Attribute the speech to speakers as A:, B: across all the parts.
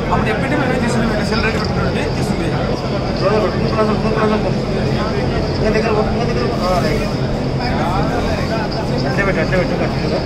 A: అప్పుడు ఎప్పుడు మేమే తీసుకుని సెల్ రేట్ పెట్టుకుంటే తీసుకుంది
B: అట్లే పెట్టు అట్లే పెట్టు కంటిన్యూగా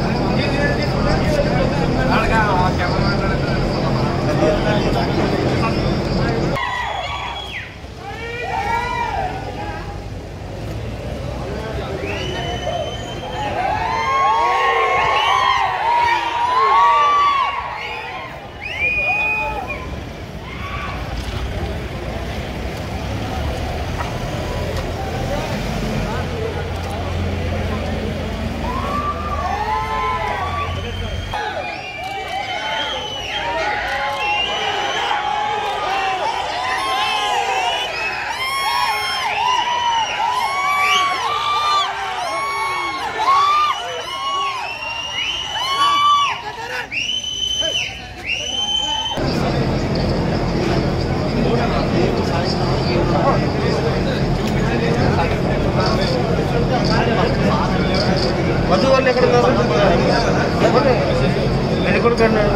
B: మధు వాళ్ళు ఎక్కడ ఉన్నారు నేను కొడుకు అన్నాడు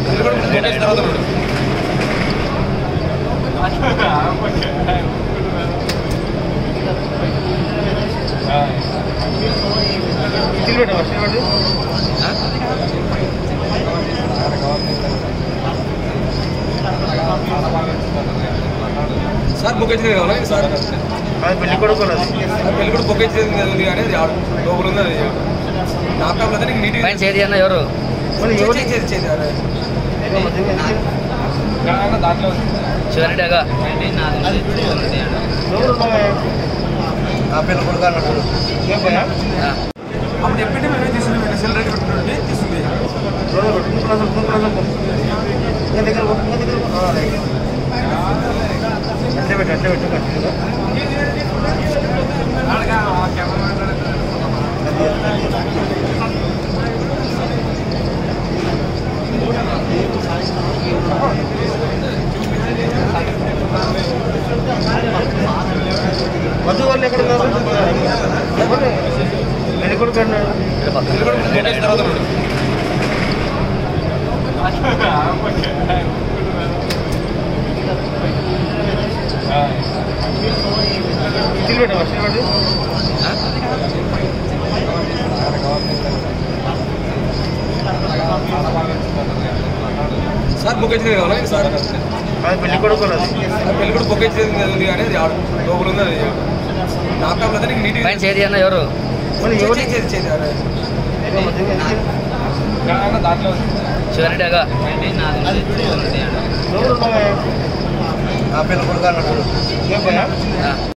B: స్టిల్ పెట్టవా స్టిల్ పెట్టు
A: సార్ బుక్ అయితే కావాలా సార్
B: అది పెళ్లి కొడుకు అది
A: పెళ్ళి కూడా బుక్ అయితే ఉంది కానీ అది ఆడ లోపల ఉంది అది ల్యాప్టాప్ లో నీకు నీట్
C: పైన చేతి అన్న ఎవరు
B: మరి ఎవరు
A: చేసి చేసి అదే దాంట్లో
C: శివరెడ్డి అగా
B: ఎవరు ఉన్నావే? ఆ పెళ్లి కొడుకు అన్నట్టు ఏం పోయా
C: ఆ.
A: అప్పుడు ఎప్పుడు మేమే తీసుకుని సెల్ రేట్ పెట్టుకుంటే తీసుకుంది
B: అట్లే పెట్టు అట్లే పెట్టు కంటిన్యూగా మధు వాళ్ళు ఎక్కడ ఉన్నారు పెళ్లి కొడుకు అన్నాడు స్టిల్ పెట్టవా స్టిల్ పెట్టు
C: ఆ?
A: సార్ బుక్ అయితే కావాలా సార్
B: అది పెళ్లి కొడుకు అది
A: పెళ్ళి కూడా బుక్ అయితే ఉంది కానీ అది ఆడ లోపల ఉంది అది ల్యాప్టాప్ లో నీకు నీట్
C: పైన చేతి అన్న ఎవరు
B: మరి ఎవరు
A: చేసి చేసి అదే దాంట్లో
C: శివరెడ్డి అగా
B: ఎవరు ఉన్నావే? ఆ పెళ్లి కొడుకు అన్నట్టు ఏం పోయా
C: ఆ.